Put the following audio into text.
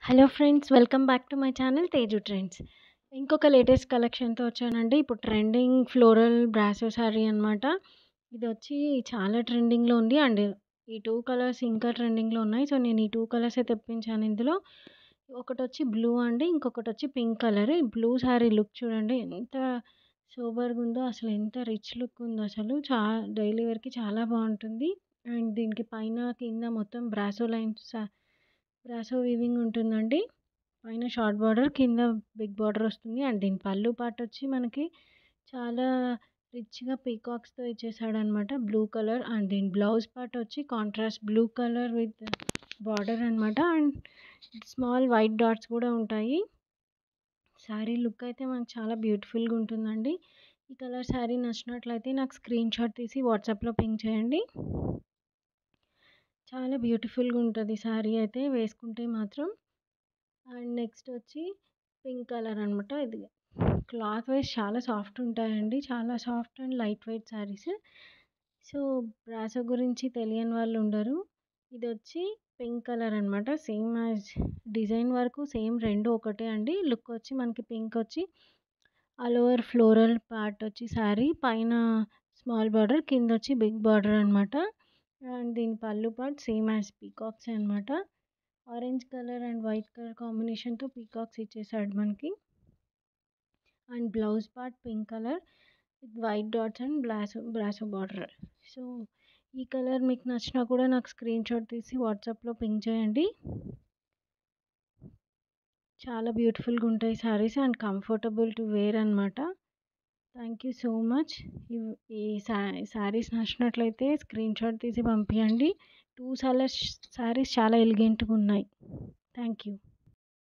hello friends welcome back to my channel Teju trends ఇంకొక latest కలెక్షన్తో వచ్చానండి ఇప్పుడు ట్రెండింగ్ ఫ్లోరల్ బ్రాసో శారీ అనమాట ఇది వచ్చి చాలా ట్రెండింగ్లో ఉంది అండ్ ఈ టూ కలర్స్ ఇంకా ట్రెండింగ్లో ఉన్నాయి సో నేను ఈ టూ కలర్సే తెప్పించాను ఇందులో ఒకటి వచ్చి బ్లూ అండి ఇంకొకటి వచ్చి పింక్ కలర్ ఈ బ్లూ శారీ లుక్ చూడండి ఎంత సూపర్గా ఉందో అసలు ఎంత రిచ్ లుక్ ఉందో అసలు చా డైలీ వేర్కి చాలా బాగుంటుంది అండ్ దీనికి పైన కింద మొత్తం బ్రాసో లైన్స్ బ్రాసో వీవింగ్ ఉంటుందండి పైన షార్ట్ బార్డర్ కింద బిగ్ బార్డర్ వస్తుంది అండ్ దీని పళ్ళు పాట వచ్చి మనకి చాలా రిచ్గా పీకాక్స్తో ఇచ్చేసాడు అనమాట బ్లూ కలర్ అండ్ దీని బ్లౌజ్ పార్ట్ వచ్చి contrast blue colour with border అనమాట అండ్ స్మాల్ వైట్ డాట్స్ కూడా ఉంటాయి శారీ లుక్ అయితే మనకు చాలా బ్యూటిఫుల్గా ఉంటుందండి ఈ కలర్ శారీ నచ్చినట్లయితే నాకు స్క్రీన్ షాట్ తీసి వాట్సాప్లో పింక్ చేయండి చాలా బ్యూటిఫుల్గా ఉంటుంది శారీ అయితే వేసుకుంటే మాత్రం అండ్ నెక్స్ట్ వచ్చి పింక్ కలర్ అనమాట ఇది క్లాత్ వైజ్ చాలా సాఫ్ట్ ఉంటాయండి చాలా soft and lightweight sarees so brasso గురించి తెలియని వాళ్ళు ఉండరు ఇది వచ్చి పింక్ కలర్ అనమాట సేమ్ యాజ్ డిజైన్ వరకు సేమ్ రెండు ఒకటే అండి లుక్ వచ్చి మనకి పింక్ వచ్చి ఆల్ ఓవర్ ఫ్లోరల్ పార్ట్ వచ్చి శారీ పైన స్మాల్ బార్డర్ కింద వచ్చి బిగ్ బార్డర్ అనమాట అండ్ దీని పళ్ళు పార్ట్ సేమ్ యాజ్ పీకాక్స్ అనమాట orange colour and white colour కాంబినేషన్తో పీకాక్స్ ఇచ్చేసాడు మనకి and blouse part pink colour with white dots and brasso brasso border so ఈ కలర్ మీకు నచ్చినా కూడా నాకు స్క్రీన్ షాట్ తీసి వాట్సాప్లో పింక్ చేయండి చాలా బ్యూటిఫుల్గా ఉంటాయి sarees and comfortable to wear అనమాట థ్యాంక్ యూ సో మచ్ ఈ శారీస్ నచ్చినట్లయితే స్క్రీన్ షాట్ తీసి పంపించండి టూ సాలర్స్ శారీస్ చాలా ఎలిగెంట్గా ఉన్నాయి థ్యాంక్ యూ